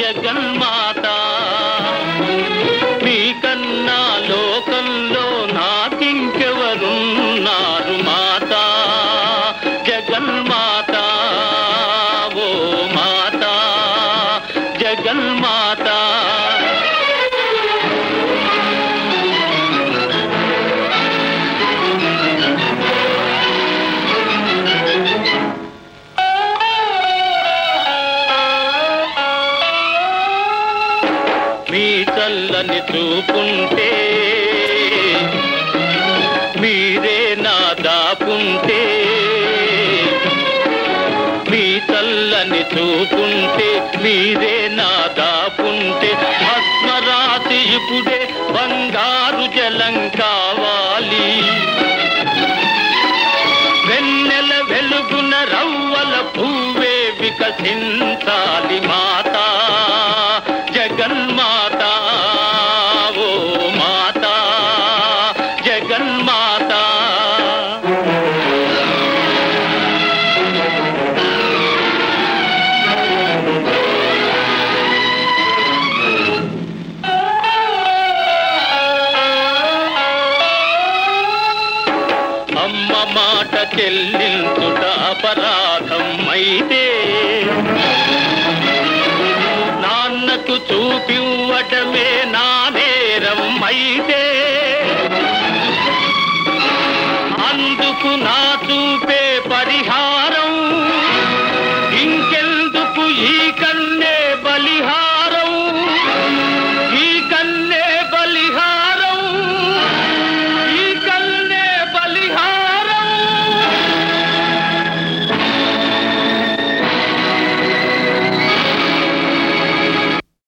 జగన్మాత మీకన్నా లోకంలో నాకింకెవరున్నారు మాత జగన్మాత ఓ మాత జగన్మాత మీ చల్లని చూపుంటే మీరే నా దాపుంటే మీ చల్లని చూపుంటే మీరే నా దాపుంటే భస్మరాతి ఇప్పుడే బంగారు జలం కావాలి వెన్నెల వెలుగున రవ్వల పువ్వే వికసించాలి మాత జగన్మాత ఓ మాత జగన్మాత అమ్మ మాట చెల్లించుట అపరాధం అయితే నాన్నకు చూపివ్వటమే నా నేరం అయితే